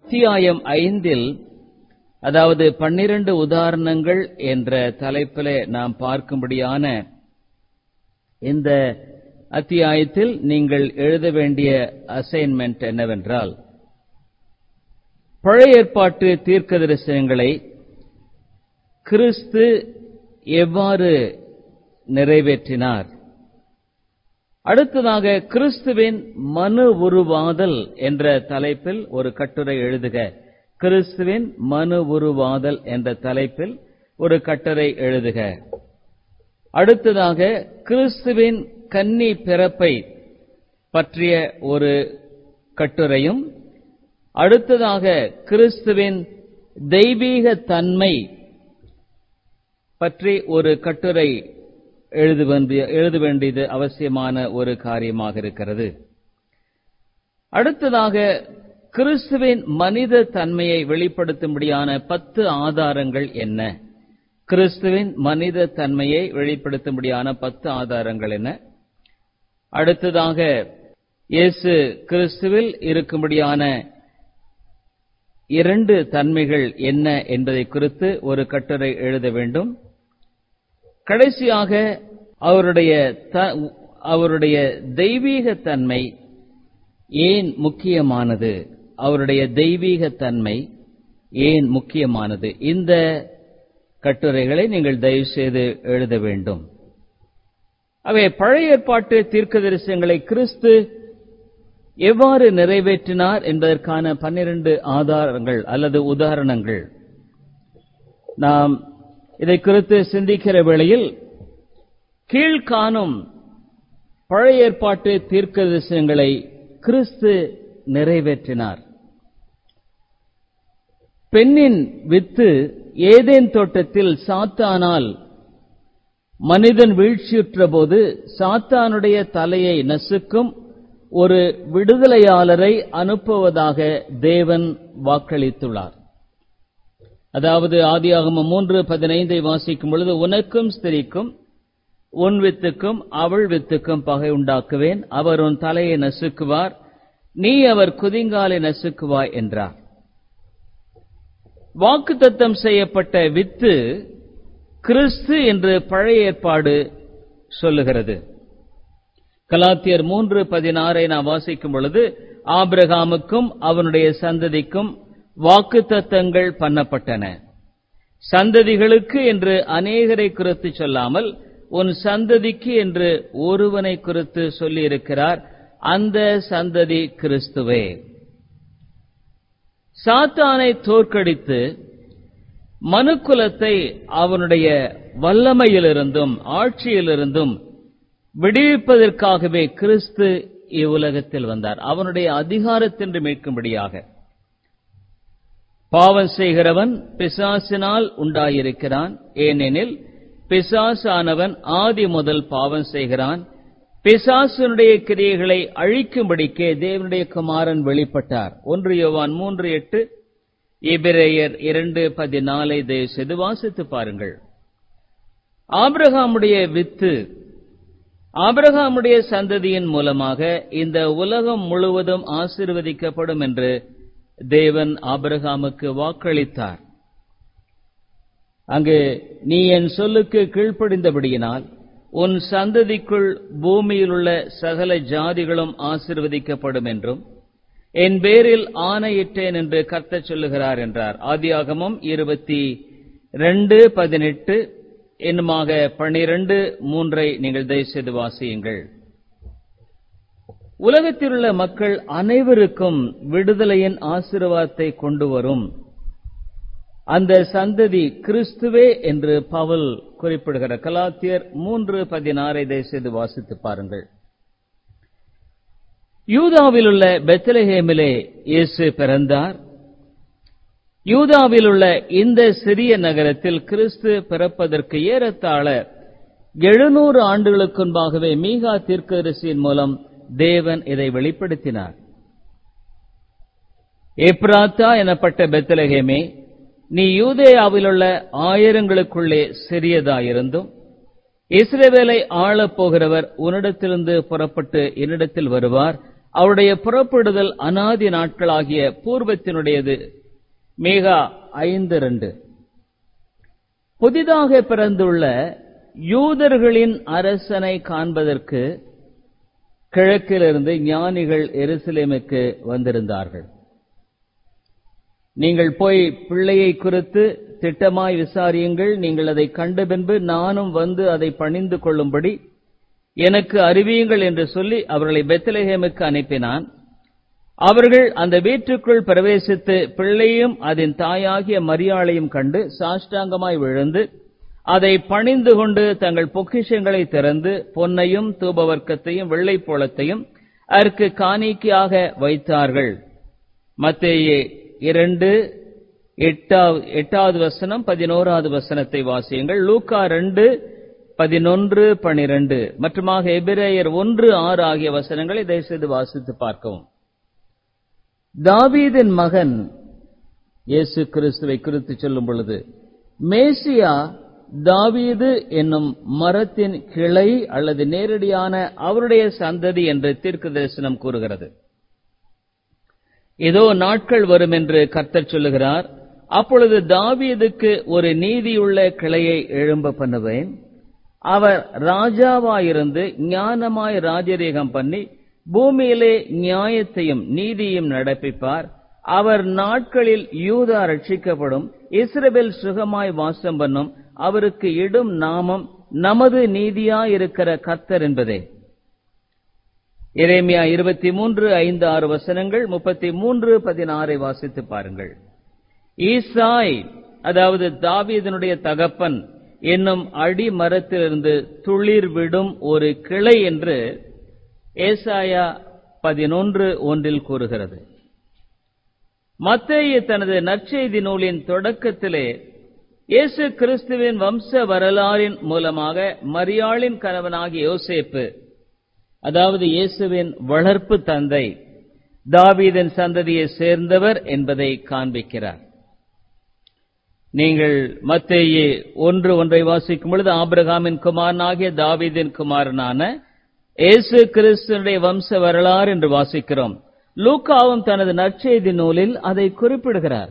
அத்தியாயம் ஐந்தில் அதாவது பன்னிரண்டு உதாரணங்கள் என்ற தலைப்பிலே நாம் பார்க்கும்படியான இந்த அத்தியாயத்தில் நீங்கள் எழுத வேண்டிய அசைன்மெண்ட் என்னவென்றால் பழைய ஏற்பாட்டு தீர்க்க தரிசனங்களை கிறிஸ்து எவ்வாறு நிறைவேற்றினார் அடுத்ததாக கிறிஸ்துவின் மனு உருவாதல் என்ற தலைப்பில் ஒரு கட்டுரை எழுதுக கிறிஸ்துவின் மனு உருவாதல் என்ற தலைப்பில் ஒரு கட்டுரை எழுதுக அடுத்ததாக கிறிஸ்துவின் கன்னி பிறப்பை பற்றிய ஒரு கட்டுரையும் அடுத்ததாக கிறிஸ்துவின் தெய்வீக தன்மை பற்றி ஒரு கட்டுரை எழுத வேண்டியது அவசியமான ஒரு காரியமாக இருக்கிறது அடுத்ததாக கிறிஸ்துவின் மனித தன்மையை வெளிப்படுத்தும்படியான பத்து ஆதாரங்கள் என்ன கிறிஸ்துவின் மனித தன்மையை வெளிப்படுத்தும்படியான பத்து ஆதாரங்கள் என்ன அடுத்ததாக இயேசு கிறிஸ்துவில் இருக்கும்படியான இரண்டு தன்மைகள் என்ன என்பதை குறித்து ஒரு கட்டுரை எழுத வேண்டும் கடைசியாக அவருடைய அவருடைய தெய்வீக தன்மை ஏன் முக்கியமானது அவருடைய தெய்வீக தன்மை ஏன் முக்கியமானது இந்த கட்டுரைகளை நீங்கள் தயவு செய்து எழுத வேண்டும் அவை பழைய ஏற்பாட்டு தீர்க்க தரிசனங்களை கிறிஸ்து எவ்வாறு நிறைவேற்றினார் என்பதற்கான பன்னிரண்டு ஆதாரங்கள் அல்லது உதாரணங்கள் நாம் இதை குறித்து சிந்திக்கிற வேளையில் கீழ்காணும் பழைய ஏற்பாட்டு தீர்க்க தரிசனங்களை கிறிஸ்து நிறைவேற்றினார் பெண்ணின் வித்து ஏதேன் தோட்டத்தில் சாத்தானால் மனிதன் வீழ்ச்சியுற்ற போது சாத்தானுடைய தலையை நசுக்கும் ஒரு விடுதலையாளரை அனுப்புவதாக தேவன் வாக்களித்துள்ளார் அதாவது ஆதியாகமம் மூன்று பதினைந்தை வாசிக்கும் பொழுது உனக்கும் ஸ்திரிக்கும் உன் வித்துக்கும் அவள் வித்துக்கும் பகை உண்டாக்குவேன் அவர் உன் தலையை நசுக்குவார் நீ அவர் குதிங்காலை நசுக்குவாய் என்றார் வாக்குத்தத்தம் செய்யப்பட்ட வித்து கிறிஸ்து என்று பழைய ஏற்பாடு சொல்லுகிறது கலாத்தியர் மூன்று பதினாறை நாம் வாசிக்கும் பொழுது ஆபிரகாமுக்கும் அவனுடைய சந்ததிக்கும் வாக்கு தத்தங்கள் பண்ணப்பட்டன சந்ததிகளுக்கு என்று அநேகரை குறித்து சொல்லாமல் உன் சந்ததிக்கு என்று ஒருவனை குறித்து சொல்லியிருக்கிறார் அந்த சந்ததி கிறிஸ்துவே சாத்தானை தோற்கடித்து மனுக்குலத்தை அவனுடைய வல்லமையிலிருந்தும் ஆட்சியிலிருந்தும் விடுவிப்பதற்காகவே கிறிஸ்து இவ்வுலகத்தில் வந்தார் அவனுடைய அதிகாரத்தின்று மீட்கும்படியாக பாவம் செய்கிறவன் பிசாசினால் உண்டாயிருக்கிறான் ஏனெனில் பிசாசானவன் ஆதி முதல் பாவம் செய்கிறான் பிசாசனுடைய கிரியைகளை அழிக்கும்படிக்கே தேவனுடைய குமாரன் வெளிப்பட்டார் ஒன்று யோவான் மூன்று எட்டு இபிரேயர் இரண்டு பதினாலை செய்து வாசித்து பாருங்கள் ஆபிரகாமுடைய வித்து ஆபிரகாமுடைய சந்ததியின் மூலமாக இந்த உலகம் முழுவதும் ஆசிர்வதிக்கப்படும் என்று தேவன் ஆபிரகாமுக்கு வாக்களித்தார் அங்கு நீ என் சொல்லுக்கு கீழ்ப்படிந்தபடியினால் உன் சந்ததிக்குள் பூமியில் உள்ள சகல ஜாதிகளும் ஆசிர்வதிக்கப்படும் என்றும் என் பேரில் ஆணையிட்டேன் என்று கர்த்த சொல்லுகிறார் என்றார் ஆதியாகமம் இருபத்தி ரெண்டு பதினெட்டு என்னுமாக பனிரெண்டு மூன்றை நீங்கள் தயவுசெய்து வாசியுங்கள் உலகத்தில் உள்ள மக்கள் அனைவருக்கும் விடுதலையின் ஆசீர்வாதத்தை கொண்டு வரும் அந்த சந்ததி கிறிஸ்துவே என்று பவுல் குறிப்பிடுகிற கலாத்தியர் மூன்று பதினாறை தயவுசெய்து வாசித்து பாருங்கள் யூதாவில் உள்ள பெத்தலஹேமிலே இயேசு பிறந்தார் யூதாவில் உள்ள இந்த சிறிய நகரத்தில் கிறிஸ்து பிறப்பதற்கு ஏறத்தாழ எழுநூறு ஆண்டுகளுக்கு முன்பாகவே மீகா தீர்க்கதரிசியின் மூலம் தேவன் இதை வெளிப்படுத்தினார் எப்ராத்தா எனப்பட்ட பெத்தலகேமே நீ யூதேயாவில் உள்ள ஆயிரங்களுக்குள்ளே சிறியதாயிருந்தும் இஸ்ரவேலை ஆளப் போகிறவர் உன்னிடத்திலிருந்து புறப்பட்டு என்னிடத்தில் வருவார் அவருடைய புறப்படுதல் அனாதி நாட்களாகிய பூர்வத்தினுடையது மேகா ஐந்து ரெண்டு புதிதாக பிறந்துள்ள யூதர்களின் அரசனை காண்பதற்கு கிழக்கிலிருந்து ஞானிகள் எருசலேமுக்கு வந்திருந்தார்கள் நீங்கள் போய் பிள்ளையை குறித்து திட்டமாய் விசாரியுங்கள் நீங்கள் அதை கண்ட பின்பு நானும் வந்து அதை பணிந்து கொள்ளும்படி எனக்கு அறிவியுங்கள் என்று சொல்லி அவர்களை பெத்லஹேமுக்கு அனுப்பினான் அவர்கள் அந்த வீட்டுக்குள் பிரவேசித்து பிள்ளையும் அதன் தாயாகிய மரியாளையும் கண்டு சாஷ்டாங்கமாய் விழுந்து அதை பணிந்து கொண்டு தங்கள் பொக்கிஷங்களை திறந்து பொன்னையும் தூபவர்க்கத்தையும் வெள்ளைப்போளத்தையும் அதற்கு காணிக்கையாக வைத்தார்கள் மத்தேயே இரண்டு எட்டாவது எட்டாவது வசனம் பதினோராவது வசனத்தை வாசியுங்கள் லூக்கா ரெண்டு பதினொன்று பனிரெண்டு மற்றுமாக எபிரேயர் ஒன்று ஆறு ஆகிய வசனங்களை தயவுசெய்து வாசித்து பார்க்கவும் தாவீதின் மகன் இயேசு கிறிஸ்துவை குறித்து சொல்லும் பொழுது மேசியா தாவீது என்னும் மரத்தின் கிளை அல்லது நேரடியான அவருடைய சந்ததி என்று தீர்க்க தரிசனம் கூறுகிறது இதோ நாட்கள் வரும் என்று கர்த்தர் சொல்லுகிறார் அப்பொழுது தாவீதுக்கு ஒரு நீதியுள்ள கிளையை எழும்ப பண்ணுவேன் அவர் ராஜாவாயிருந்து ஞானமாய் ராஜரீகம் பண்ணி பூமியிலே நியாயத்தையும் நீதியும் நடப்பிப்பார் அவர் நாட்களில் யூதா ரட்சிக்கப்படும் இஸ்ரவேல் சுகமாய் வாசம் பண்ணும் அவருக்கு இடும் நாமம் நமது நீதியாயிருக்கிற கர்த்தர் என்பதே எரேமியா இருபத்தி மூன்று ஐந்து ஆறு வசனங்கள் முப்பத்தி மூன்று பதினாறை வாசித்து பாருங்கள் ஈசாய் அதாவது தாவீதனுடைய தகப்பன் என்னும் அடிமரத்திலிருந்து துளிர் விடும் ஒரு கிளை என்று ஏசாயா பதினொன்று ஒன்றில் கூறுகிறது மத்தேயு தனது நற்செய்தி நூலின் தொடக்கத்திலே இயேசு கிறிஸ்துவின் வம்ச வரலாறின் மூலமாக மரியாளின் கணவனாகிய யோசேப்பு அதாவது இயேசுவின் வளர்ப்பு தந்தை தாவீதின் சந்ததியை சேர்ந்தவர் என்பதை காண்பிக்கிறார் நீங்கள் மத்தேயே ஒன்று ஒன்றை வாசிக்கும் பொழுது ஆபிரகாமின் குமாரனாகிய தாவீதின் குமாரனான இயேசு கிறிஸ்துவனுடைய வம்ச வரலாறு என்று வாசிக்கிறோம் லூக்காவும் தனது நற்செய்தி நூலில் அதை குறிப்பிடுகிறார்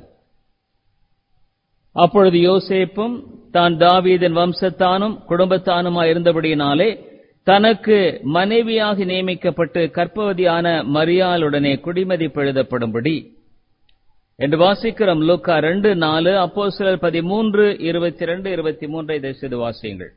அப்பொழுது யோசேப்பும் தான் தாவீதின் வம்சத்தானும் குடும்பத்தானுமாய் இருந்தபடியினாலே தனக்கு மனைவியாக நியமிக்கப்பட்டு கற்பவதியான மரியாளுடனே குடிமதிப்பு எழுதப்படும்படி என்று வாசிக்கிறோம் லூக்கா ரெண்டு நாலு அப்போ சிலர் பதிமூன்று இருபத்தி ரெண்டு இருபத்தி மூன்றை தயவுசெய்து வாசியுங்கள்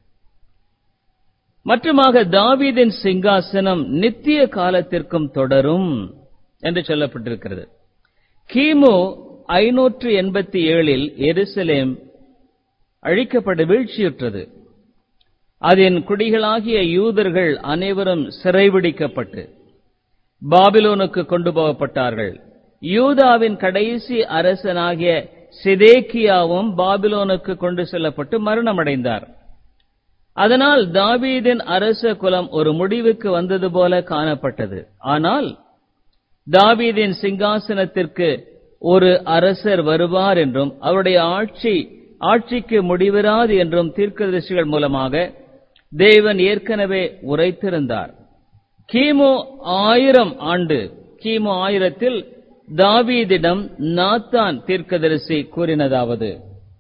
மற்றுமாக தாவீதின் சிங்காசனம் நித்திய காலத்திற்கும் தொடரும் என்று சொல்லப்பட்டிருக்கிறது கிமு ஐநூற்று எண்பத்தி ஏழில் எருசலேம் அழிக்கப்பட்டு வீழ்ச்சியுற்றது அதன் குடிகளாகிய யூதர்கள் அனைவரும் சிறைபிடிக்கப்பட்டு பாபிலோனுக்கு கொண்டு போகப்பட்டார்கள் யூதாவின் கடைசி அரசனாகிய சிதேக்கியாவும் பாபிலோனுக்கு கொண்டு செல்லப்பட்டு மரணமடைந்தார் அதனால் தாவீதின் அரச குலம் ஒரு முடிவுக்கு வந்தது போல காணப்பட்டது ஆனால் தாவீதின் சிங்காசனத்திற்கு ஒரு அரசர் வருவார் என்றும் அவருடைய ஆட்சி ஆட்சிக்கு முடிவராது என்றும் தீர்க்கதரிசிகள் மூலமாக தேவன் ஏற்கனவே உரைத்திருந்தார் கிமு ஆயிரம் ஆண்டு கிமு ஆயிரத்தில் தாவீதிடம் நாத்தான் தீர்க்கதரிசி கூறினதாவது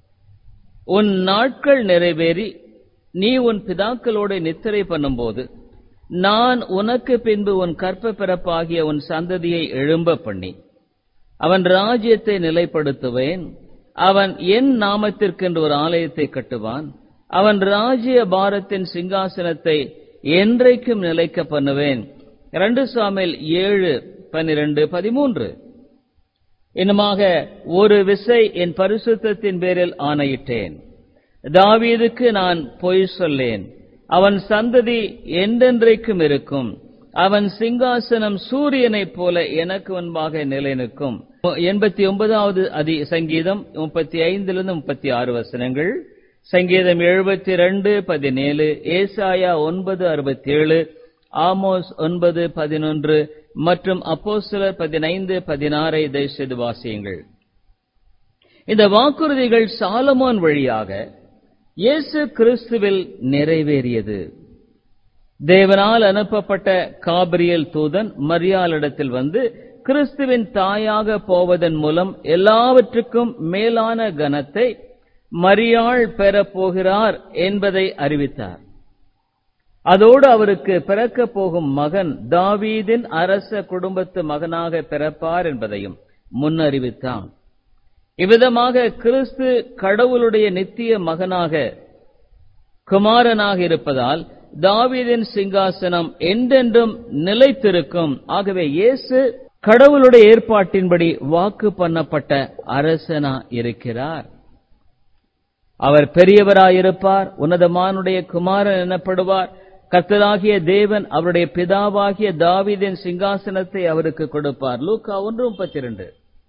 உன் நாட்கள் நிறைவேறி நீ உன் பிதாக்களோடு நித்திரை பண்ணும்போது நான் உனக்கு பின்பு உன் கற்ப பிறப்பாகிய உன் சந்ததியை எழும்ப பண்ணி அவன் ராஜ்யத்தை நிலைப்படுத்துவேன் அவன் என் நாமத்திற்கென்று ஒரு ஆலயத்தை கட்டுவான் அவன் ராஜ்ய பாரத்தின் சிங்காசனத்தை என்றைக்கும் நிலைக்க பண்ணுவேன் இரண்டு சாமில் ஏழு பன்னிரண்டு பதிமூன்று இன்னுமாக ஒரு விசை என் பரிசுத்தத்தின் பேரில் ஆணையிட்டேன் தாவீதுக்கு நான் பொய் சொல்லேன் அவன் சந்ததி என்றென்றைக்கும் இருக்கும் அவன் சிங்காசனம் சூரியனைப் போல எனக்கு முன்பாக நிலை நிற்கும் எண்பத்தி ஒன்பதாவது அதி சங்கீதம் முப்பத்தி ஐந்திலிருந்து முப்பத்தி ஆறு வசனங்கள் சங்கீதம் எழுபத்தி ரெண்டு பதினேழு ஏசாயா ஒன்பது அறுபத்தி ஏழு ஆமோஸ் ஒன்பது பதினொன்று மற்றும் அப்போஸ்தலர் பதினைந்து பதினாறை தயவுசெய்து வாசியுங்கள் இந்த வாக்குறுதிகள் சாலமோன் வழியாக இயேசு கிறிஸ்துவில் நிறைவேறியது தேவனால் அனுப்பப்பட்ட காபிரியல் தூதன் மரியாளிடத்தில் வந்து கிறிஸ்துவின் தாயாக போவதன் மூலம் எல்லாவற்றுக்கும் மேலான கனத்தை மரியாள் பெறப் போகிறார் என்பதை அறிவித்தார் அதோடு அவருக்கு பிறக்கப் போகும் மகன் தாவீதின் அரச குடும்பத்து மகனாக பிறப்பார் என்பதையும் முன்னறிவித்தான் இவ்விதமாக கிறிஸ்து கடவுளுடைய நித்திய மகனாக குமாரனாக இருப்பதால் தாவீதின் சிங்காசனம் என்றென்றும் நிலைத்திருக்கும் ஆகவே இயேசு கடவுளுடைய ஏற்பாட்டின்படி வாக்கு பண்ணப்பட்ட அரசனா இருக்கிறார் அவர் பெரியவராயிருப்பார் உன்னதமானுடைய குமாரன் எனப்படுவார் கர்த்தராகிய தேவன் அவருடைய பிதாவாகிய தாவீதின் சிங்காசனத்தை அவருக்கு கொடுப்பார் லூக்கா ஒன்று முப்பத்தி இரண்டு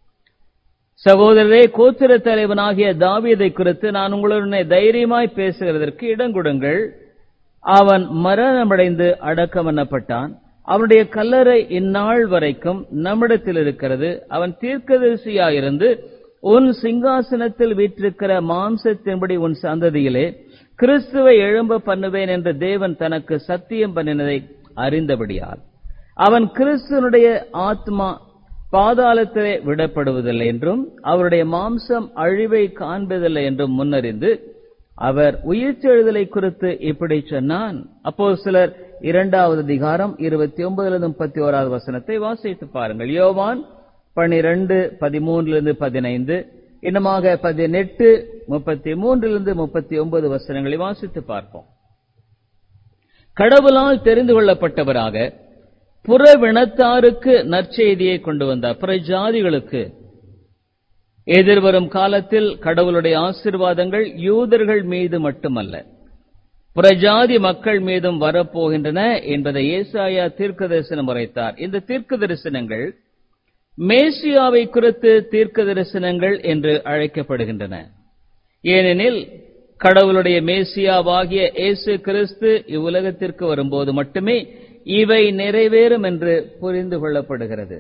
சகோதரரே கோத்திர தலைவனாகிய தாவீதை குறித்து நான் உங்களுடனே தைரியமாய் பேசுகிறதற்கு இடங்கொடுங்கள் அவன் மரணமடைந்து அடக்கம் பண்ணப்பட்டான் அவனுடைய கல்லறை இந்நாள் வரைக்கும் நம்மிடத்தில் இருக்கிறது அவன் தீர்க்கதரிசியாயிருந்து உன் சிங்காசனத்தில் வீற்றிருக்கிற மாம்சத்தின்படி உன் சந்ததியிலே கிறிஸ்துவை எழும்ப பண்ணுவேன் என்று தேவன் தனக்கு சத்தியம் பண்ணினதை அறிந்தபடியால் அவன் கிறிஸ்துவனுடைய ஆத்மா பாதாளத்திலே விடப்படுவதில்லை என்றும் அவருடைய மாம்சம் அழிவை காண்பதில்லை என்றும் முன்னறிந்து அவர் உயிர்த்தெழுதலை குறித்து இப்படி சொன்னான் அப்போ சிலர் இரண்டாவது அதிகாரம் இருபத்தி ஒன்பதிலிருந்து முப்பத்தி ஓராவது வசனத்தை வாசித்து பாருங்கள் யோவான் பனிரெண்டு பதிமூன்றிலிருந்து பதினைந்து இன்னமாக பதினெட்டு முப்பத்தி மூன்றிலிருந்து முப்பத்தி ஒன்பது வசனங்களை வாசித்து பார்ப்போம் கடவுளால் தெரிந்து கொள்ளப்பட்டவராக புறவினத்தாருக்கு நற்செய்தியை கொண்டு வந்தார் புற ஜாதிகளுக்கு எதிர்வரும் காலத்தில் கடவுளுடைய ஆசிர்வாதங்கள் யூதர்கள் மீது மட்டுமல்ல புறஜாதி மக்கள் மீதும் வரப்போகின்றன என்பதை ஏசாயா தீர்க்க தரிசனம் உரைத்தார் இந்த தீர்க்க தரிசனங்கள் மேசியாவை குறித்து தீர்க்க தரிசனங்கள் என்று அழைக்கப்படுகின்றன ஏனெனில் கடவுளுடைய மேசியாவாகிய இயேசு கிறிஸ்து இவ்வுலகத்திற்கு வரும்போது மட்டுமே இவை நிறைவேறும் என்று புரிந்து கொள்ளப்படுகிறது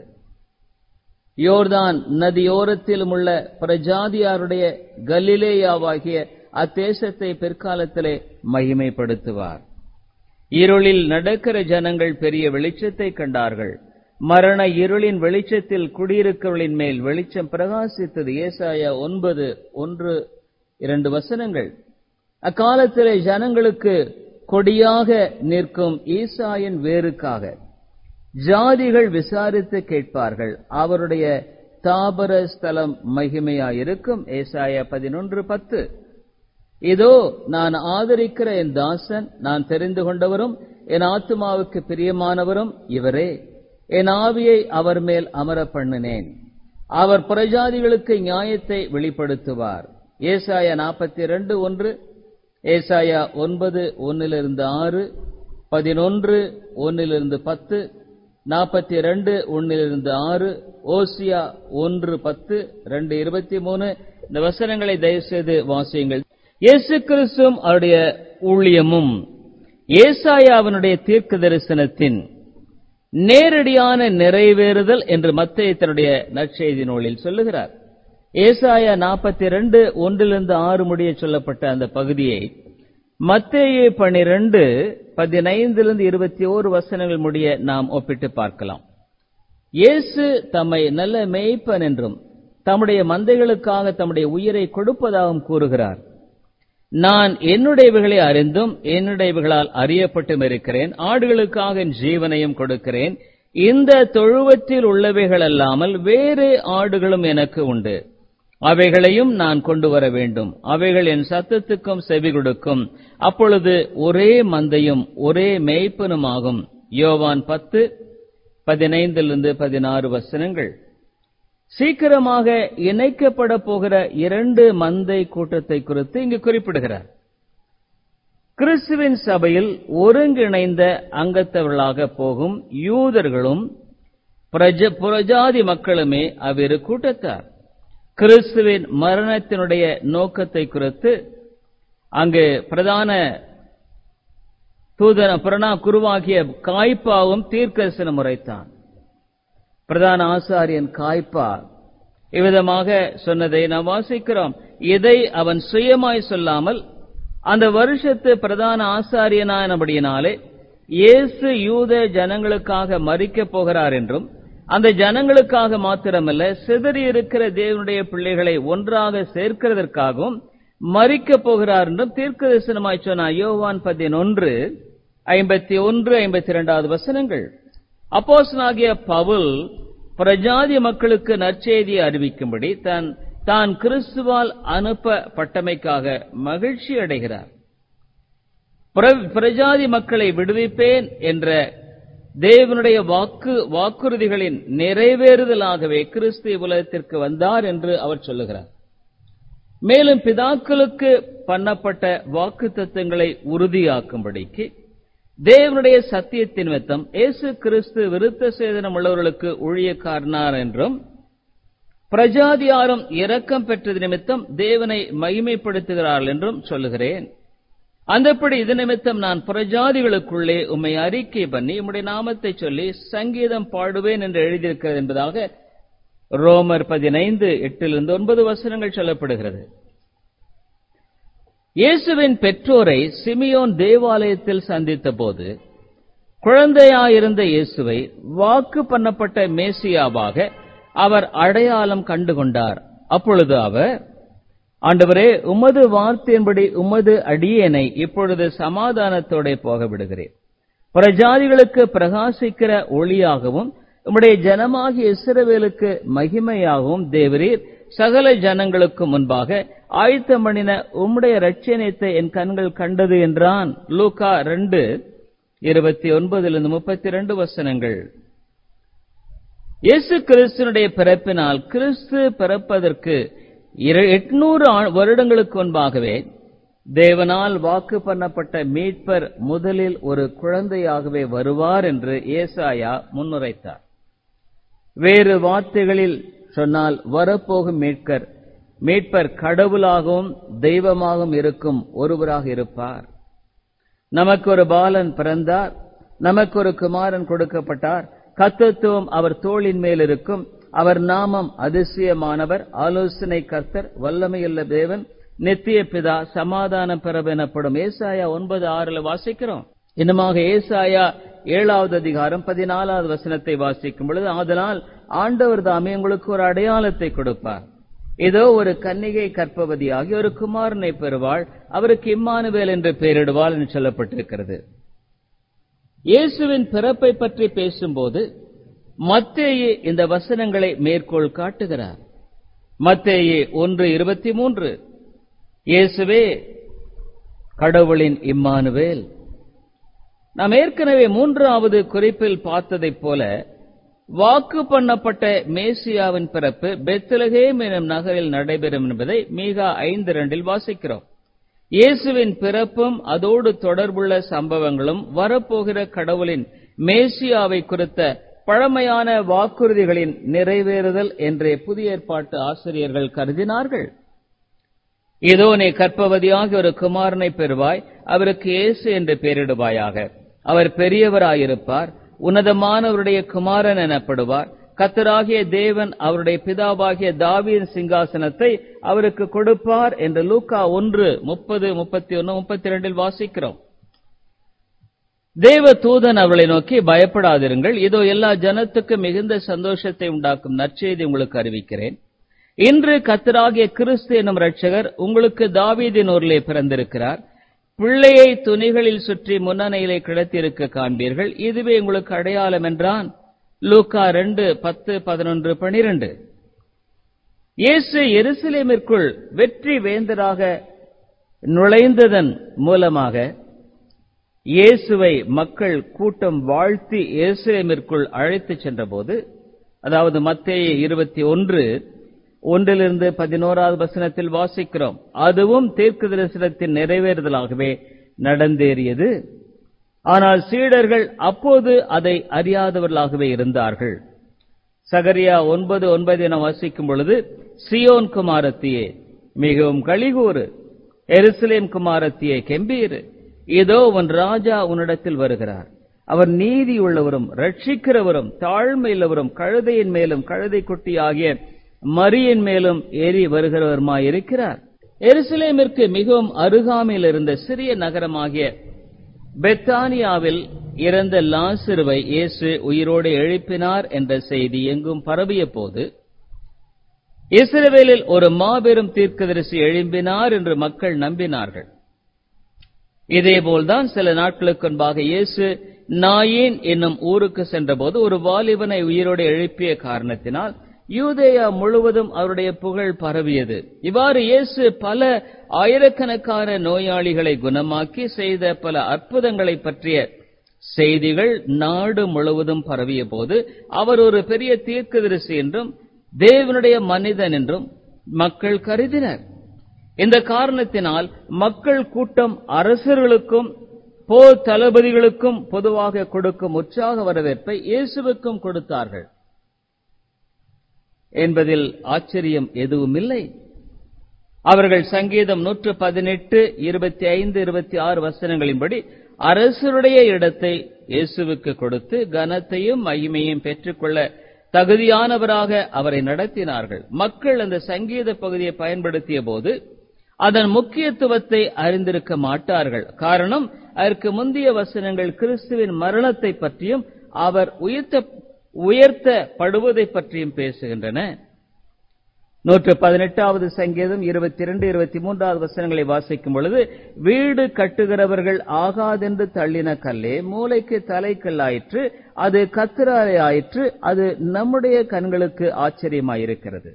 யோர்தான் நதியோரத்திலும் உள்ள பிரஜாதியாருடைய கலிலேயாவாகிய அத்தேசத்தை பிற்காலத்திலே மகிமைப்படுத்துவார் இருளில் நடக்கிற ஜனங்கள் பெரிய வெளிச்சத்தை கண்டார்கள் மரண இருளின் வெளிச்சத்தில் குடியிருக்கவர்களின் மேல் வெளிச்சம் பிரகாசித்தது ஏசாயா ஒன்பது ஒன்று இரண்டு வசனங்கள் அக்காலத்திலே ஜனங்களுக்கு கொடியாக நிற்கும் ஈசாயின் வேருக்காக ஜாதிகள் விசாரித்து கேட்பார்கள் அவருடைய தாபர ஸ்தலம் மகிமையாயிருக்கும் ஏசாய பதினொன்று பத்து இதோ நான் ஆதரிக்கிற என் தாசன் நான் தெரிந்து கொண்டவரும் என் ஆத்மாவுக்கு பிரியமானவரும் இவரே என் ஆவியை அவர் மேல் அமர பண்ணினேன் அவர் புறஜாதிகளுக்கு நியாயத்தை வெளிப்படுத்துவார் ஏசாயா நாற்பத்தி ரெண்டு ஒன்று ஏசாயா ஒன்பது ஒன்னிலிருந்து ஆறு பதினொன்று ஒன்னிலிருந்து பத்து நாற்பத்தி ரெண்டு ஒன்னிலிருந்து ஆறு ஓசியா ஒன்று பத்து ரெண்டு இருபத்தி மூணு இந்த வசனங்களை தயவுசெய்து வாசியுங்கள் இயேசு கிறிஸ்துவும் அவருடைய ஊழியமும் ஏசாயாவினுடைய தீர்க்க தரிசனத்தின் நேரடியான நிறைவேறுதல் என்று மத்திய தன்னுடைய நற்செய்தி நூலில் சொல்லுகிறார் ஏசாயா நாற்பத்தி ரெண்டு ஒன்றிலிருந்து ஆறு முடிய சொல்லப்பட்ட அந்த பகுதியை மத்தேயு பனிரெண்டு பதினைந்திலிருந்து இருபத்தி ஓரு வசனங்கள் முடிய நாம் ஒப்பிட்டு பார்க்கலாம் இயேசு தம்மை நல்ல மேய்ப்பன் என்றும் தம்முடைய மந்தைகளுக்காக தம்முடைய உயிரை கொடுப்பதாகவும் கூறுகிறார் நான் என்னுடையவைகளை அறிந்தும் என்னுடையவைகளால் அறியப்பட்டும் இருக்கிறேன் ஆடுகளுக்காக என் ஜீவனையும் கொடுக்கிறேன் இந்த தொழுவத்தில் உள்ளவைகள் அல்லாமல் வேறு ஆடுகளும் எனக்கு உண்டு அவைகளையும் நான் கொண்டு வர வேண்டும் அவைகள் என் சத்தத்துக்கும் செவி கொடுக்கும் அப்பொழுது ஒரே மந்தையும் ஒரே மேய்ப்பனுமாகும் யோவான் பத்து பதினைந்திலிருந்து பதினாறு வசனங்கள் சீக்கிரமாக இணைக்கப்பட போகிற இரண்டு மந்தை கூட்டத்தை குறித்து இங்கு குறிப்பிடுகிறார் கிறிஸ்துவின் சபையில் ஒருங்கிணைந்த அங்கத்தவர்களாக போகும் யூதர்களும் பிரஜ புரஜாதி மக்களுமே அவ்விரு கூட்டத்தார் கிறிஸ்துவின் மரணத்தினுடைய நோக்கத்தை குறித்து அங்கு பிரதான தூதன புரணா குருவாகிய காய்ப்பாவும் தீர்க்கரசனம் உரைத்தான் பிரதான ஆசாரியன் காய்ப்பா இவ்விதமாக சொன்னதை நாம் வாசிக்கிறோம் இதை அவன் சுயமாய் சொல்லாமல் அந்த வருஷத்து பிரதான ஆசாரியனானபடியினாலே இயேசு யூத ஜனங்களுக்காக மறிக்கப் போகிறார் என்றும் அந்த ஜனங்களுக்காக மாத்திரமல்ல சிதறியிருக்கிற தேவனுடைய பிள்ளைகளை ஒன்றாக சேர்க்கிறதற்காகவும் மறிக்கப் போகிறார் என்றும் தீர்க்க தரிசனமாய் சொன்னார் யோவான் பதினொன்று ஐம்பத்தி ஒன்று ஐம்பத்தி இரண்டாவது வசனங்கள் அப்போஸ்தலனாகிய பவுல் பிரஜாதி மக்களுக்கு நற்செய்தியை அறிவிக்கும்படி தான் தான் கிறிஸ்துவால் அனுப்பப்பட்டமைக்காக மகிழ்ச்சி அடைகிறார் பிர- பிரஜாதி மக்களை விடுவிப்பேன் என்ற தேவனுடைய வாக்கு வாக்குறுதிகளின் நிறைவேறுதலாகவே கிறிஸ்து உலகத்திற்கு வந்தார் என்று அவர் சொல்லுகிறார் மேலும் பிதாக்களுக்கு பண்ணப்பட்ட வாக்கு தத்துவங்களை உறுதியாக்கும்படிக்கு தேவனுடைய சத்தியத்தின் நிமித்தம் இயேசு கிறிஸ்து விருத்த சேதனம் உள்ளவர்களுக்கு ஊழியக்காரனார் என்றும் பிரஜாதியாரும் இரக்கம் பெற்றது நிமித்தம் தேவனை மகிமைப்படுத்துகிறார்கள் என்றும் சொல்லுகிறேன் அந்தப்படி இது நிமித்தம் நான் பிரஜாதிகளுக்குள்ளே உம்மை அறிக்கை பண்ணி உம்முடைய நாமத்தை சொல்லி சங்கீதம் பாடுவேன் என்று எழுதியிருக்கிறது என்பதாக ரோமர் பதினைந்து எட்டிலிருந்து ஒன்பது வசனங்கள் சொல்லப்படுகிறது இயேசுவின் பெற்றோரை சிமியோன் தேவாலயத்தில் சந்தித்த போது குழந்தையாயிருந்த இயேசுவை வாக்கு பண்ணப்பட்ட மேசியாவாக அவர் அடையாளம் கண்டுகொண்டார் அப்பொழுது அவர் ஆண்டவரே உமது வார்த்தையின்படி உமது அடியேனை இப்பொழுது சமாதானத்தோட போக விடுகிறேன் புறஜாதிகளுக்கு பிரகாசிக்கிற ஒளியாகவும் உம்முடைய ஜனமாகிய இஸ்ரவேலுக்கு மகிமையாகவும் தேவரீர் சகல ஜனங்களுக்கு முன்பாக ஆயத்தம் பண்ணின உம்முடைய ரட்சணியத்தை என் கண்கள் கண்டது என்றான் லூகா ரெண்டு இருபத்தி ஒன்பதிலிருந்து முப்பத்தி ரெண்டு வசனங்கள் இயேசு கிறிஸ்துனுடைய பிறப்பினால் கிறிஸ்து பிறப்பதற்கு இர- எட்நூறு ஆ- வருடங்களுக்கு முன்பாகவே தேவனால் வாக்கு பண்ணப்பட்ட மீட்பர் முதலில் ஒரு குழந்தையாகவே வருவார் என்று ஏசாயா முன்னுரைத்தார் வேறு வார்த்தைகளில் சொன்னால் வரப்போகும் மீட்கர் மீட்பர் கடவுளாகவும் தெய்வமாகவும் இருக்கும் ஒருவராக இருப்பார் நமக்கு ஒரு பாலன் பிறந்தார் நமக்கு ஒரு குமாரன் கொடுக்கப்பட்டார் கத்தத்துவம் அவர் தோளின் மேல் இருக்கும் அவர் நாமம் அதிசயமானவர் ஆலோசனை கர்த்தர் வல்லமையுள்ள தேவன் நித்திய பிதா சமாதானம் பெறவு எனப்படும் ஏசாயா ஒன்பது ஆறுல வாசிக்கிறோம் இன்னுமாக ஏசாயா ஏழாவது அதிகாரம் பதினாலாவது வசனத்தை வாசிக்கும் பொழுது ஆதலால் ஆண்டவர் தாமே உங்களுக்கு ஒரு அடையாளத்தை கொடுப்பார் இதோ ஒரு கன்னிகை கற்பவதியாகி ஒரு குமாரனை பெறுவாள் அவருக்கு இம்மானுவேல் என்று பெயரிடுவாள் என்று சொல்லப்பட்டிருக்கிறது இயேசுவின் பிறப்பை பற்றி பேசும்போது மத்தேயு இந்த வசனங்களை மேற்கோள் காட்டுகிறார் மத்தேயு ஒன்று இருபத்தி மூன்று இயேசுவே கடவுளின் இம்மானுவேல் நாம் ஏற்கனவே மூன்றாவது குறிப்பில் பார்த்ததைப் போல வாக்கு பண்ணப்பட்ட மேசியாவின் பிறப்பு பெத்லகேம் எனும் நகரில் நடைபெறும் என்பதை மீகா ஐந்து இரண்டில் வாசிக்கிறோம் இயேசுவின் பிறப்பும் அதோடு தொடர்புள்ள சம்பவங்களும் வரப்போகிற கடவுளின் மேசியாவை குறித்த பழமையான வாக்குறுதிகளின் நிறைவேறுதல் என்றே புதிய ஏற்பாட்டு ஆசிரியர்கள் கருதினார்கள் இதோ நீ கற்பவதியாகி ஒரு குமாரனை பெறுவாய் அவருக்கு இயேசு என்று பெயரிடுவாயாக அவர் பெரியவராயிருப்பார் உன்னதமானவருடைய குமாரன் எனப்படுவார் கத்தராகிய தேவன் அவருடைய பிதாவாகிய தாவீதின் சிங்காசனத்தை அவருக்கு கொடுப்பார் என்று லூக்கா ஒன்று முப்பது முப்பத்தி ஒன்னு முப்பத்தி இரண்டில் வாசிக்கிறோம் தேவ தூதன் அவர்களை நோக்கி பயப்படாதிருங்கள் இதோ எல்லா ஜனத்துக்கும் மிகுந்த சந்தோஷத்தை உண்டாக்கும் நற்செய்தி உங்களுக்கு அறிவிக்கிறேன் இன்று கத்தராகிய கிறிஸ்து என்னும் இரட்சகர் உங்களுக்கு தாவீதின் ஊரிலே பிறந்திருக்கிறார் பிள்ளையை துணிகளில் சுற்றி முன்னணையிலே கிடத்திருக்க காண்பீர்கள் இதுவே உங்களுக்கு அடையாளம் என்றான் லூக்கா ரெண்டு பத்து பதினொன்று பனிரெண்டு இயேசு எருசலேமிற்குள் வெற்றி வேந்தராக நுழைந்ததன் மூலமாக இயேசுவை மக்கள் கூட்டம் வாழ்த்தி எருசலேமிற்குள் அழைத்துச் சென்றபோது அதாவது மத்தேயு இருபத்தி ஒன்று ஒன்றிலிருந்து பதினோராவது வசனத்தில் வாசிக்கிறோம் அதுவும் தீர்க்க தரிசனத்தின் நிறைவேறுதலாகவே நடந்தேறியது ஆனால் சீடர்கள் அப்போது அதை அறியாதவர்களாகவே இருந்தார்கள் சகரியா ஒன்பது ஒன்பது என வாசிக்கும் பொழுது சியோன் குமாரத்தியே மிகவும் கழிகூறு எருசலேம் குமாரத்தியே கெம்பீரு இதோ உன் ராஜா உன்னிடத்தில் வருகிறார் அவர் நீதி உள்ளவரும் ரட்சிக்கிறவரும் தாழ்மையுள்ளவரும் கழுதையின் மேலும் கழுதை குட்டி ஆகிய மரியின் மேலும் ஏறி வருகிறவருமாய் இருக்கிறார் எருசலேமிற்கு மிகவும் அருகாமையில் இருந்த சிறிய நகரமாகிய பெத்தானியாவில் இறந்த லாசருவை இயேசு உயிரோடு எழுப்பினார் என்ற செய்தி எங்கும் பரவிய போது இஸ்ரவேலில் ஒரு மாபெரும் தீர்க்கதரிசி எழும்பினார் என்று மக்கள் நம்பினார்கள் இதேபோல்தான் சில நாட்களுக்கு முன்பாக இயேசு நாயின் என்னும் ஊருக்கு சென்றபோது ஒரு வாலிபனை உயிரோடு எழுப்பிய காரணத்தினால் யூதேயா முழுவதும் அவருடைய புகழ் பரவியது இவ்வாறு இயேசு பல ஆயிரக்கணக்கான நோயாளிகளை குணமாக்கி செய்த பல அற்புதங்களை பற்றிய செய்திகள் நாடு முழுவதும் பரவிய போது அவர் ஒரு பெரிய தீர்க்கதரிசி என்றும் தேவனுடைய மனிதன் என்றும் மக்கள் கருதினர் இந்த காரணத்தினால் மக்கள் கூட்டம் அரசர்களுக்கும் போர் தளபதிகளுக்கும் பொதுவாக கொடுக்கும் உற்சாக வரவேற்பை இயேசுவுக்கும் கொடுத்தார்கள் என்பதில் ஆச்சரியம் எதுவுமில்லை அவர்கள் சங்கீதம் நூற்று பதினெட்டு இருபத்தி ஐந்து இருபத்தி ஆறு வசனங்களின்படி அரசருடைய இடத்தை இயேசுவுக்கு கொடுத்து கனத்தையும் மகிமையும் பெற்றுக்கொள்ள தகுதியானவராக அவரை நடத்தினார்கள் மக்கள் அந்த சங்கீத பகுதியை பயன்படுத்திய போது அதன் முக்கியத்துவத்தை அறிந்திருக்க மாட்டார்கள் காரணம் அதற்கு முந்தைய வசனங்கள் கிறிஸ்துவின் மரணத்தை பற்றியும் அவர் உயர்த்த உயர்த்தப்படுவதை பற்றியும் பேசுகின்றன நூற்று பதினெட்டாவது சங்கீதம் இருபத்தி இரண்டு இருபத்தி மூன்றாவது வசனங்களை வாசிக்கும் பொழுது வீடு கட்டுகிறவர்கள் ஆகாதென்று தள்ளின கல்லே மூளைக்கு தலைக்கல்லாயிற்று அது கத்திராலை ஆயிற்று அது நம்முடைய கண்களுக்கு ஆச்சரியமாயிருக்கிறது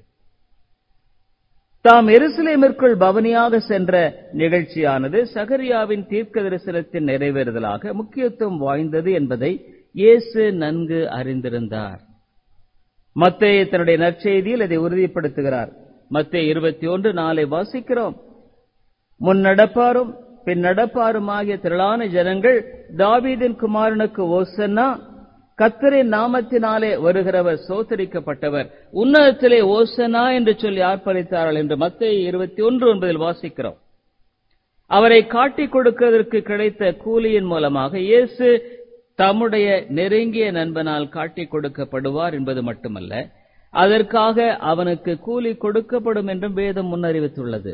தாம் எருசலேமிற்குள் பவனியாக சென்ற நிகழ்ச்சியானது சகரியாவின் தீர்க்க தரிசனத்தின் நிறைவேறுதலாக முக்கியத்துவம் வாய்ந்தது என்பதை இயேசு நன்கு அறிந்திருந்தார் மத்தேய தன்னுடைய நற்செய்தியில் இதை உறுதிப்படுத்துகிறார் மத்தேய இருபத்தி ஒன்று நாளை வாசிக்கிறோம் முன் நடப்பாரும் பின் நடப்பாரும் ஆகிய திரளான ஜனங்கள் தாவீதின் குமாரனுக்கு ஓசன்னா கத்தரின் நாமத்தினாலே வருகிறவர் சோத்தரிக்கப்பட்டவர் உன்னதத்திலே ஓசனா என்று சொல்லி ஆர்ப்பரித்தார்கள் என்று மத்திய இருபத்தி ஒன்று ஒன்பதில் வாசிக்கிறோம் அவரை காட்டிக் கொடுக்கிறதற்கு கிடைத்த கூலியின் மூலமாக இயேசு தம்முடைய நெருங்கிய நண்பனால் காட்டிக் கொடுக்கப்படுவார் என்பது மட்டுமல்ல அதற்காக அவனுக்கு கூலி கொடுக்கப்படும் என்றும் வேதம் முன்னறிவித்துள்ளது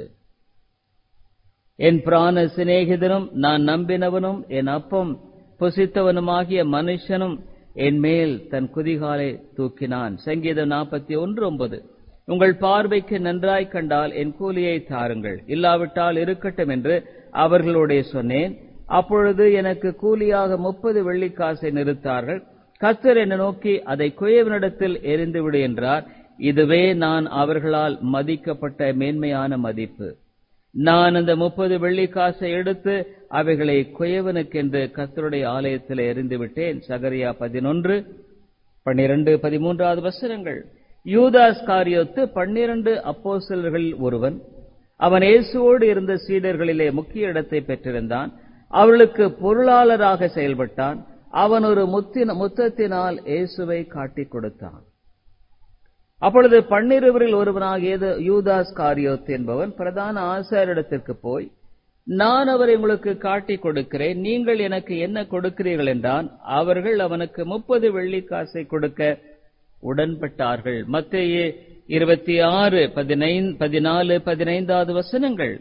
என் பிராண சிநேகிதனும் நான் நம்பினவனும் என் அப்பம் புசித்தவனுமாகிய மனுஷனும் என் மேல் தன் குதிகாலை தூக்கினான் சங்கீதம் நாற்பத்தி ஒன்று ஒன்பது உங்கள் பார்வைக்கு நன்றாய் கண்டால் என் கூலியை தாருங்கள் இல்லாவிட்டால் இருக்கட்டும் என்று அவர்களோடே சொன்னேன் அப்பொழுது எனக்கு கூலியாக முப்பது வெள்ளிக்காசை நிறுத்தார்கள் கத்தர் என்னை நோக்கி அதை குயவனிடத்தில் எரிந்துவிடு என்றார் இதுவே நான் அவர்களால் மதிக்கப்பட்ட மேன்மையான மதிப்பு நான் அந்த முப்பது வெள்ளிக்காசை எடுத்து அவைகளை குயவனுக்கென்று கத்தருடைய ஆலயத்தில் எரிந்து விட்டேன் சகரியா பதினொன்று பன்னிரண்டு பதிமூன்றாவது வசனங்கள் யூதாஸ் காரியோத்து பன்னிரண்டு அப்போசல்களில் ஒருவன் அவன் இயேசுவோடு இருந்த சீடர்களிலே முக்கிய இடத்தை பெற்றிருந்தான் அவளுக்கு பொருளாளராக செயல்பட்டான் அவன் ஒரு முத்தின முத்தத்தினால் இயேசுவை காட்டிக் கொடுத்தான் அப்பொழுது பன்னிருவரில் ஒருவனாகிய யூதாஸ் காரியோத் என்பவன் பிரதான ஆசாரிடத்திற்கு போய் நான் அவரை உங்களுக்கு காட்டிக் கொடுக்கிறேன் நீங்கள் எனக்கு என்ன கொடுக்கிறீர்கள் என்றான் அவர்கள் அவனுக்கு முப்பது வெள்ளிக்காசை கொடுக்க உடன்பட்டார்கள் மத்திய இருபத்தி ஆறு பதினாலு பதினைந்தாவது வசனங்கள்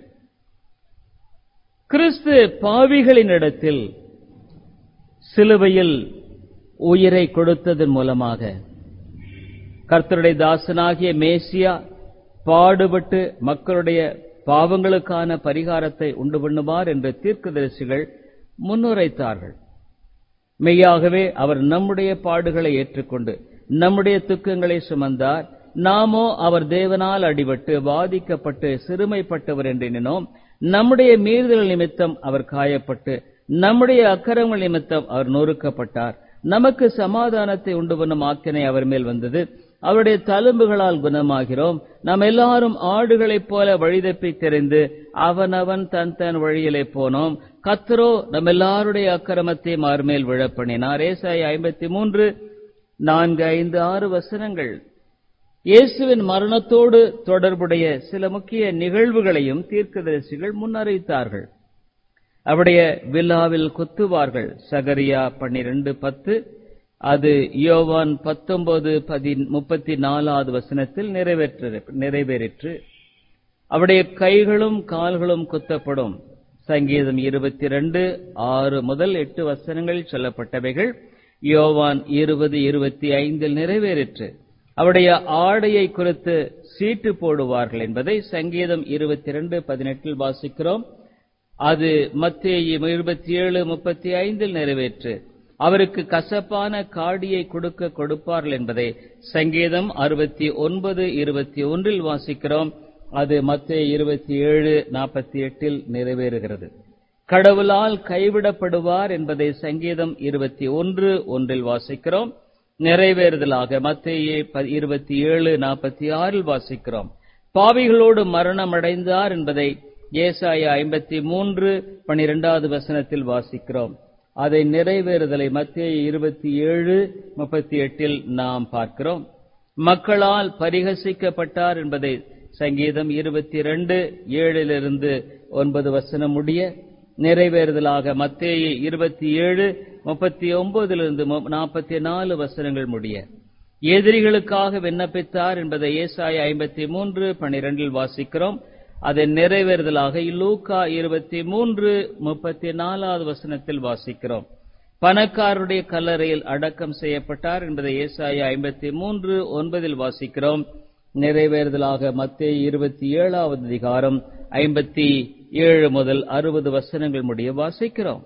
கிறிஸ்து பாவிகளினிடத்தில் சிலுவையில் உயிரை கொடுத்ததன் மூலமாக கர்த்தருடைய தாசனாகிய மேசியா பாடுபட்டு மக்களுடைய பாவங்களுக்கான பரிகாரத்தை உண்டு பண்ணுவார் என்று தீர்க்கதரிசிகள் முன்னுரைத்தார்கள் மெய்யாகவே அவர் நம்முடைய பாடுகளை ஏற்றுக்கொண்டு நம்முடைய துக்கங்களை சுமந்தார் நாமோ அவர் தேவனால் அடிபட்டு பாதிக்கப்பட்டு சிறுமைப்பட்டவர் என்று எண்ணினோம் நம்முடைய மீறுதல் நிமித்தம் அவர் காயப்பட்டு நம்முடைய அக்கரங்கள் நிமித்தம் அவர் நொறுக்கப்பட்டார் நமக்கு சமாதானத்தை உண்டு பண்ணும் ஆக்கினை அவர் மேல் வந்தது அவருடைய தழும்புகளால் குணமாகிறோம் நாம் எல்லாரும் ஆடுகளைப் போல வழிதப்பி தெரிந்து அவனவன் தன் தன் வழியிலே போனோம் கத்தரோ நம் எல்லாருடைய அக்கிரமத்தை மார்மேல் விழப்பண்ணினார் ஏசாய் ஐம்பத்தி மூன்று நான்கு ஐந்து ஆறு வசனங்கள் இயேசுவின் மரணத்தோடு தொடர்புடைய சில முக்கிய நிகழ்வுகளையும் தீர்க்கதரிசிகள் முன்னறிவித்தார்கள் அவருடைய விழாவில் குத்துவார்கள் சகரியா பன்னிரண்டு பத்து அது யோவான் பத்தொன்பது முப்பத்தி நாலாவது வசனத்தில் நிறைவேற்ற நிறைவேறிற்று அவருடைய கைகளும் கால்களும் குத்தப்படும் சங்கீதம் இருபத்தி ரெண்டு ஆறு முதல் எட்டு வசனங்களில் சொல்லப்பட்டவைகள் யோவான் இருபது இருபத்தி ஐந்தில் நிறைவேறிற்று அவருடைய ஆடையை குறித்து சீட்டு போடுவார்கள் என்பதை சங்கீதம் இருபத்தி ரெண்டு பதினெட்டில் வாசிக்கிறோம் அது மத்திய இருபத்தி ஏழு முப்பத்தி ஐந்தில் நிறைவேற்று அவருக்கு கசப்பான காடியை கொடுக்க கொடுப்பார்கள் என்பதை சங்கீதம் அறுபத்தி ஒன்பது இருபத்தி ஒன்றில் வாசிக்கிறோம் அது மத்திய இருபத்தி ஏழு நாற்பத்தி எட்டில் நிறைவேறுகிறது கடவுளால் கைவிடப்படுவார் என்பதை சங்கீதம் இருபத்தி ஒன்று ஒன்றில் வாசிக்கிறோம் நிறைவேறுதலாக மத்திய இருபத்தி ஏழு நாற்பத்தி ஆறில் வாசிக்கிறோம் பாவிகளோடு மரணம் அடைந்தார் என்பதை ஏசாய ஐம்பத்தி மூன்று பனிரெண்டாவது வசனத்தில் வாசிக்கிறோம் அதை நிறைவேறுதலை மத்திய இருபத்தி ஏழு முப்பத்தி எட்டில் நாம் பார்க்கிறோம் மக்களால் பரிகசிக்கப்பட்டார் என்பதை சங்கீதம் இருபத்தி ரெண்டு ஏழிலிருந்து ஒன்பது வசனம் முடிய நிறைவேறுதலாக மத்தேய இருபத்தி ஏழு முப்பத்தி ஒன்பதிலிருந்து நாற்பத்தி நாலு வசனங்கள் முடிய எதிரிகளுக்காக விண்ணப்பித்தார் என்பதை ஏசாய ஐம்பத்தி மூன்று பனிரெண்டில் வாசிக்கிறோம் அதன் நிறைவேறுதலாக லூக்கா இருபத்தி மூன்று முப்பத்தி நாலாவது வசனத்தில் வாசிக்கிறோம் பணக்காரருடைய கல்லறையில் அடக்கம் செய்யப்பட்டார் என்பதை ஏசாய ஐம்பத்தி மூன்று ஒன்பதில் வாசிக்கிறோம் நிறைவேறுதலாக மத்திய இருபத்தி ஏழாவது அதிகாரம் ஐம்பத்தி ஏழு முதல் அறுபது வசனங்கள் முடிய வாசிக்கிறோம்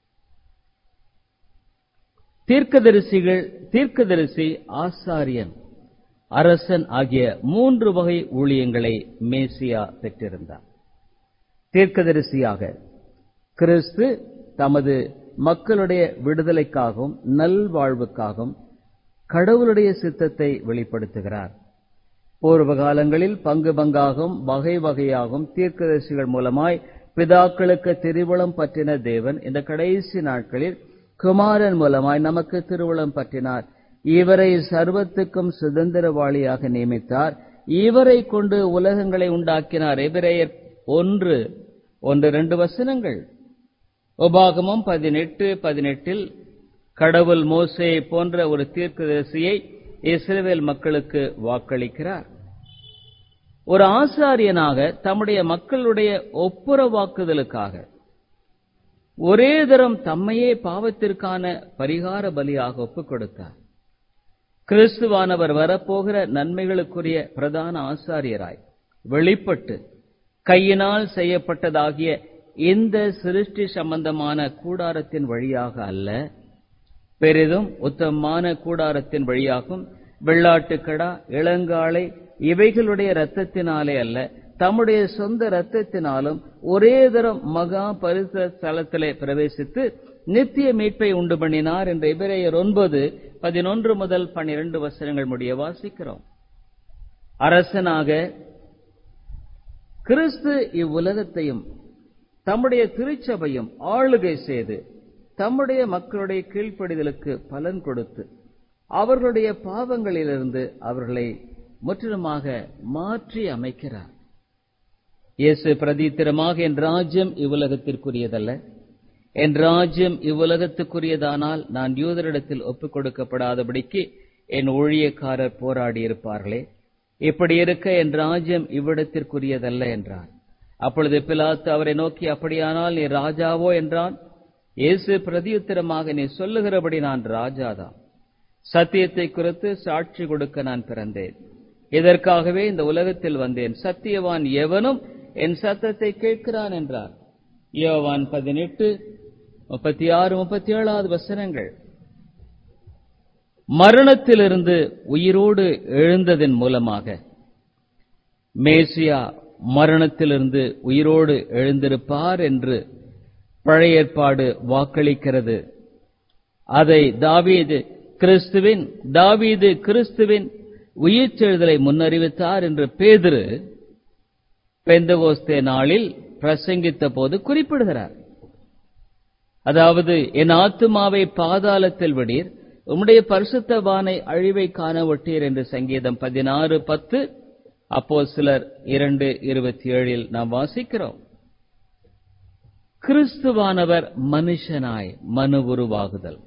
தீர்க்கதரிசிகள் தீர்க்கதரிசி ஆசாரியன் அரசன் ஆகிய மூன்று வகை ஊழியங்களை மேசியா பெற்றிருந்தார் தீர்க்கதரிசியாக கிறிஸ்து தமது மக்களுடைய விடுதலைக்காகவும் நல்வாழ்வுக்காகவும் கடவுளுடைய சித்தத்தை வெளிப்படுத்துகிறார் பூர்வ காலங்களில் பங்கு பங்காகவும் வகை வகையாகவும் தீர்க்கதரிசிகள் மூலமாய் பிதாக்களுக்கு திருவுளம் பற்றின தேவன் இந்த கடைசி நாட்களில் குமாரன் மூலமாய் நமக்கு திருவுளம் பற்றினார் இவரை சர்வத்துக்கும் சுதந்திரவாளியாக நியமித்தார் இவரை கொண்டு உலகங்களை உண்டாக்கினார் எபிரேயர் ஒன்று ஒன்று ரெண்டு வசனங்கள் உபாகமம் பதினெட்டு பதினெட்டில் கடவுள் மோசையை போன்ற ஒரு தீர்க்கதரிசியை இஸ்ரேல் மக்களுக்கு வாக்களிக்கிறார் ஒரு ஆசாரியனாக தம்முடைய மக்களுடைய ஒப்புரவாக்குதலுக்காக ஒரே தரம் தம்மையே பாவத்திற்கான பரிகார பலியாக ஒப்புக் கொடுத்தார் கிறிஸ்துவானவர் வரப்போகிற நன்மைகளுக்குரிய பிரதான ஆசாரியராய் வெளிப்பட்டு கையினால் செய்யப்பட்டதாகிய இந்த சிருஷ்டி சம்பந்தமான கூடாரத்தின் வழியாக அல்ல பெரிதும் உத்தமமான கூடாரத்தின் வழியாகும் வெள்ளாட்டுக்கடா இளங்காளை இவைகளுடைய இரத்தத்தினாலே அல்ல தம்முடைய சொந்த இரத்தத்தினாலும் ஒரே தரம் மகா பரிசு ஸ்தலத்திலே பிரவேசித்து நித்திய மீட்பை உண்டு பண்ணினார் என்ற எபிரேயர் ஒன்பது பதினொன்று முதல் பன்னிரண்டு வசனங்கள் முடிய வாசிக்கிறோம் அரசனாக கிறிஸ்து இவ்வுலகத்தையும் தம்முடைய திருச்சபையும் ஆளுகை செய்து தம்முடைய மக்களுடைய கீழ்ப்படிதலுக்கு பலன் கொடுத்து அவர்களுடைய பாவங்களிலிருந்து அவர்களை முற்றிலுமாக மாற்றி அமைக்கிறார் இயேசு பிரதித்திரமாக என் ராஜ்யம் இவ்வுலகத்திற்குரியதல்ல என் ராஜ்யம் இவ்வுலகத்துக்குரியதானால் நான் யூதரிடத்தில் ஒப்புக் கொடுக்கப்படாதபடிக்கு என் ஊழியக்காரர் போராடி இருப்பார்களே இப்படி இருக்க என் ராஜ்யம் இவ்விடத்திற்குரியதல்ல என்றார் அப்பொழுது பிலாத்து அவரை நோக்கி அப்படியானால் நீ ராஜாவோ என்றான் இயேசு பிரதியுத்தரமாக நீ சொல்லுகிறபடி நான் ராஜாதான் சத்தியத்தை குறித்து சாட்சி கொடுக்க நான் பிறந்தேன் இதற்காகவே இந்த உலகத்தில் வந்தேன் சத்தியவான் எவனும் என் சத்தத்தை கேட்கிறான் என்றார் யோவான் பதினெட்டு முப்பத்தி ஆறு முப்பத்தி ஏழாவது வசனங்கள் மரணத்திலிருந்து உயிரோடு எழுந்ததன் மூலமாக மேசியா மரணத்திலிருந்து உயிரோடு எழுந்திருப்பார் என்று பழைய ஏற்பாடு வாக்களிக்கிறது அதை தாவீது கிறிஸ்துவின் தாவீது கிறிஸ்துவின் உயிர்ச்செழுதலை முன்னறிவித்தார் என்று பேதிரு பெந்தகோஸ்தே நாளில் பிரசங்கித்த போது குறிப்பிடுகிறார் அதாவது என் ஆத்துமாவை பாதாளத்தில் விடீர் உம்முடைய பரிசுத்தவானை அழிவை காண ஒட்டீர் என்று சங்கீதம் பதினாறு பத்து அப்போ சிலர் இரண்டு இருபத்தி ஏழில் நாம் வாசிக்கிறோம் கிறிஸ்துவானவர் மனுஷனாய் மனு உருவாகுதல்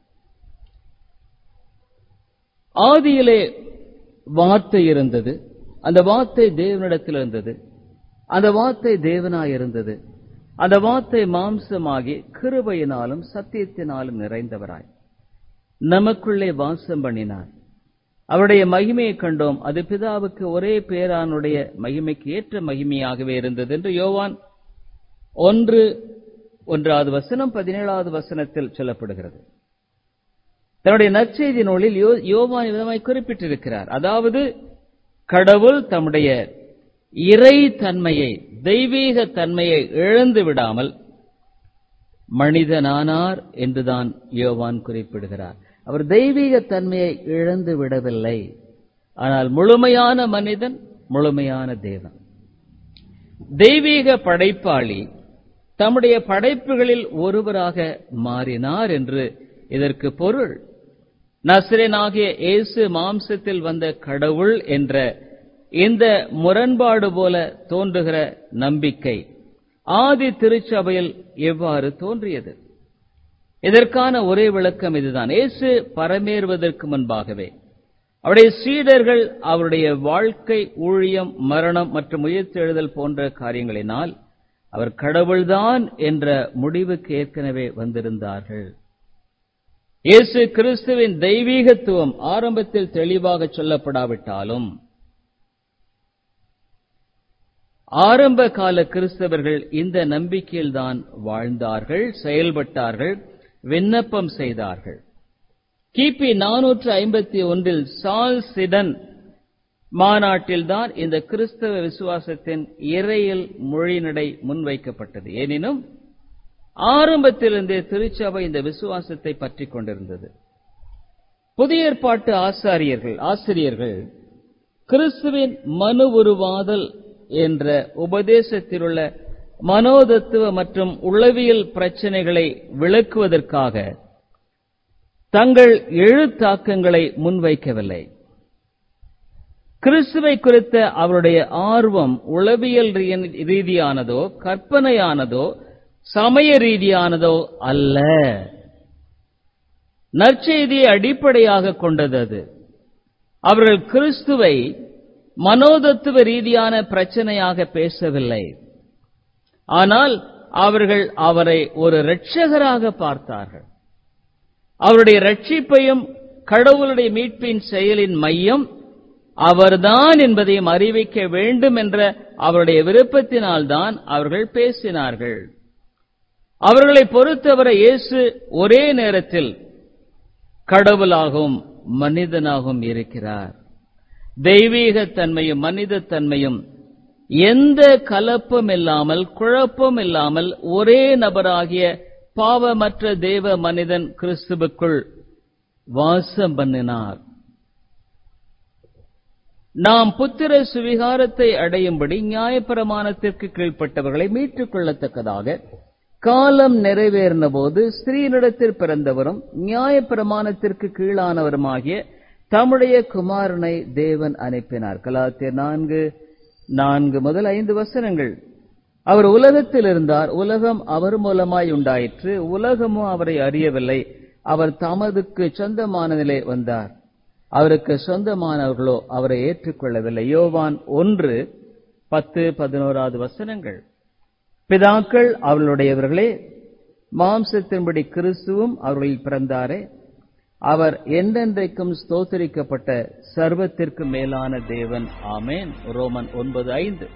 ஆதியிலே வார்த்தை இருந்தது அந்த வார்த்தை தேவனிடத்தில் இருந்தது அந்த வார்த்தை தேவனாய் இருந்தது அந்த வார்த்தை மாம்சமாகி கிருபையினாலும் சத்தியத்தினாலும் நிறைந்தவராய் நமக்குள்ளே வாசம் பண்ணினார் அவருடைய மகிமையை கண்டோம் அது பிதாவுக்கு ஒரே பேரானுடைய மகிமைக்கு ஏற்ற மகிமையாகவே இருந்தது என்று யோவான் ஒன்று ஒன்றாவது வசனம் பதினேழாவது வசனத்தில் சொல்லப்படுகிறது தன்னுடைய நற்செய்தி நூலில் யோ- யோவான் விதமாய் குறிப்பிட்டிருக்கிறார் அதாவது கடவுள் தம்முடைய இறை தன்மையை தெய்வீக தன்மையை இழந்து விடாமல் மனிதனானார் என்றுதான் யோவான் குறிப்பிடுகிறார் அவர் தெய்வீக தன்மையை இழந்து விடவில்லை ஆனால் முழுமையான மனிதன் முழுமையான தேவன் தெய்வீக படைப்பாளி தம்முடைய படைப்புகளில் ஒருவராக மாறினார் என்று இதற்கு பொருள் நஸ்ரேனாகிய இயேசு மாம்சத்தில் வந்த கடவுள் என்ற இந்த முரண்பாடு போல தோன்றுகிற நம்பிக்கை ஆதி திருச்சபையில் எவ்வாறு தோன்றியது இதற்கான ஒரே விளக்கம் இதுதான் இயேசு பரமேறுவதற்கு முன்பாகவே அவருடைய சீடர்கள் அவருடைய வாழ்க்கை ஊழியம் மரணம் மற்றும் உயிர்த்தெழுதல் போன்ற காரியங்களினால் அவர் கடவுள்தான் என்ற முடிவுக்கு ஏற்கனவே வந்திருந்தார்கள் இயேசு கிறிஸ்துவின் தெய்வீகத்துவம் ஆரம்பத்தில் தெளிவாக சொல்லப்படாவிட்டாலும் ஆரம்ப கால கிறிஸ்தவர்கள் இந்த நம்பிக்கையில்தான் வாழ்ந்தார்கள் செயல்பட்டார்கள் விண்ணப்பம் செய்தார்கள் கிபி நானூற்று ஐம்பத்தி ஒன்றில் சால் சிடன் மாநாட்டில்தான் இந்த கிறிஸ்தவ விசுவாசத்தின் இறையில் மொழிநடை முன்வைக்கப்பட்டது எனினும் ஆரம்பத்திலிருந்தே திருச்சபை இந்த விசுவாசத்தை பற்றிக் கொண்டிருந்தது புதிய ஏற்பாட்டு ஆசாரியர்கள் ஆசிரியர்கள் கிறிஸ்துவின் மனு உருவாதல் என்ற உபதேசத்திலுள்ள மனோதத்துவ மற்றும் உளவியல் பிரச்சனைகளை விளக்குவதற்காக தங்கள் எழுத்தாக்கங்களை முன்வைக்கவில்லை கிறிஸ்துவை குறித்த அவருடைய ஆர்வம் உளவியல் ரீ- ரீதியானதோ கற்பனையானதோ சமய ரீதியானதோ அல்ல நற்செய்தியை அடிப்படையாக கொண்டது அது அவர்கள் கிறிஸ்துவை மனோதத்துவ ரீதியான பிரச்சனையாக பேசவில்லை ஆனால் அவர்கள் அவரை ஒரு இரட்சகராக பார்த்தார்கள் அவருடைய ரட்சிப்பையும் கடவுளுடைய மீட்பின் செயலின் மையம் அவர்தான் என்பதையும் அறிவிக்க வேண்டும் என்ற அவருடைய விருப்பத்தினால்தான் அவர்கள் பேசினார்கள் அவர்களை பொறுத்தவரை இயேசு ஒரே நேரத்தில் கடவுளாகவும் மனிதனாகவும் இருக்கிறார் தெய்வீக தன்மையும் மனித தன்மையும் எந்த கலப்பும் இல்லாமல் குழப்பம் இல்லாமல் ஒரே நபராகிய பாவமற்ற தேவ மனிதன் கிறிஸ்துவுக்குள் வாசம் பண்ணினார் நாம் புத்திர சுவிகாரத்தை அடையும்படி நியாயப்பிரமாணத்திற்கு கீழ்ப்பட்டவர்களை மீட்டுக் கொள்ளத்தக்கதாக காலம் நிறைவேறின போது ஸ்திரீனிடத்தில் பிறந்தவரும் நியாயப்பிரமாணத்திற்கு கீழானவருமாகிய தம்முடைய குமாரனை தேவன் அனுப்பினார் கலாத்தியர் நான்கு நான்கு முதல் ஐந்து வசனங்கள் அவர் உலகத்தில் இருந்தார் உலகம் அவர் மூலமாய் உண்டாயிற்று உலகமோ அவரை அறியவில்லை அவர் தமதுக்கு சொந்தமானதிலே வந்தார் அவருக்கு சொந்தமானவர்களோ அவரை ஏற்றுக்கொள்ளவில்லை யோவான் ஒன்று பத்து பதினோராவது வசனங்கள் பிதாக்கள் அவர்களுடையவர்களே மாம்சத்தின்படி கிறிஸ்துவும் அவர்களில் பிறந்தாரே அவர் என்றென்றைக்கும் ஸ்தோத்தரிக்கப்பட்ட சர்வத்திற்கு மேலான தேவன் ஆமேன் ரோமன் ஒன்பது ஐந்து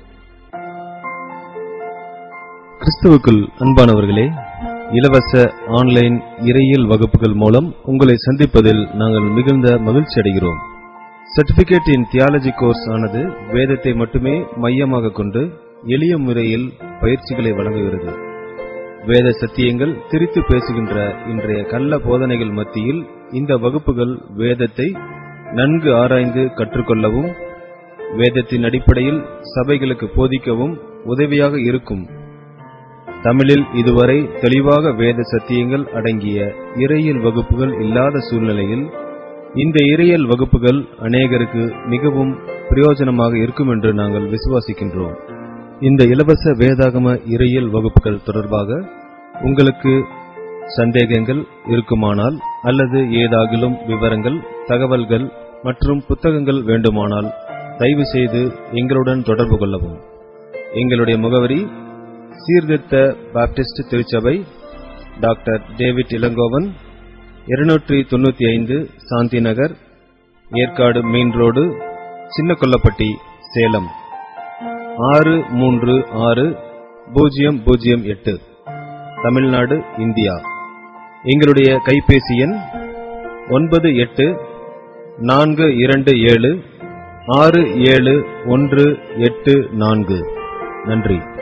கிறிஸ்துவுக்குள் அன்பானவர்களே இலவச ஆன்லைன் இறையியல் வகுப்புகள் மூலம் உங்களை சந்திப்பதில் நாங்கள் மிகுந்த மகிழ்ச்சி அடைகிறோம் சர்டிபிகேட் இன் தியாலஜி கோர்ஸ் ஆனது வேதத்தை மட்டுமே மையமாக கொண்டு எளிய முறையில் பயிற்சிகளை வழங்குகிறது வேத சத்தியங்கள் திரித்து பேசுகின்ற இன்றைய கள்ள போதனைகள் மத்தியில் இந்த வகுப்புகள் வேதத்தை நன்கு ஆராய்ந்து கற்றுக்கொள்ளவும் வேதத்தின் அடிப்படையில் சபைகளுக்கு போதிக்கவும் உதவியாக இருக்கும் தமிழில் இதுவரை தெளிவாக வேத சத்தியங்கள் அடங்கிய இறையியல் வகுப்புகள் இல்லாத சூழ்நிலையில் இந்த இறையியல் வகுப்புகள் அநேகருக்கு மிகவும் பிரயோஜனமாக இருக்கும் என்று நாங்கள் விசுவாசிக்கின்றோம் இந்த இலவச வேதாகம இறையியல் வகுப்புகள் தொடர்பாக உங்களுக்கு சந்தேகங்கள் இருக்குமானால் அல்லது ஏதாகிலும் விவரங்கள் தகவல்கள் மற்றும் புத்தகங்கள் வேண்டுமானால் தயவு செய்து எங்களுடன் தொடர்பு கொள்ளவும் எங்களுடைய முகவரி சீர்திருத்த பாப்டிஸ்ட் திருச்சபை டாக்டர் டேவிட் இளங்கோவன் இருநூற்றி தொண்ணூத்தி ஐந்து சாந்தி நகர் ஏற்காடு மெயின் ரோடு சின்ன கொல்லப்பட்டி சேலம் ஆறு மூன்று ஆறு பூஜ்ஜியம் பூஜ்ஜியம் எட்டு தமிழ்நாடு இந்தியா எங்களுடைய கைபேசி எண் ஒன்பது எட்டு நான்கு இரண்டு ஏழு ஆறு ஏழு ஒன்று எட்டு நான்கு நன்றி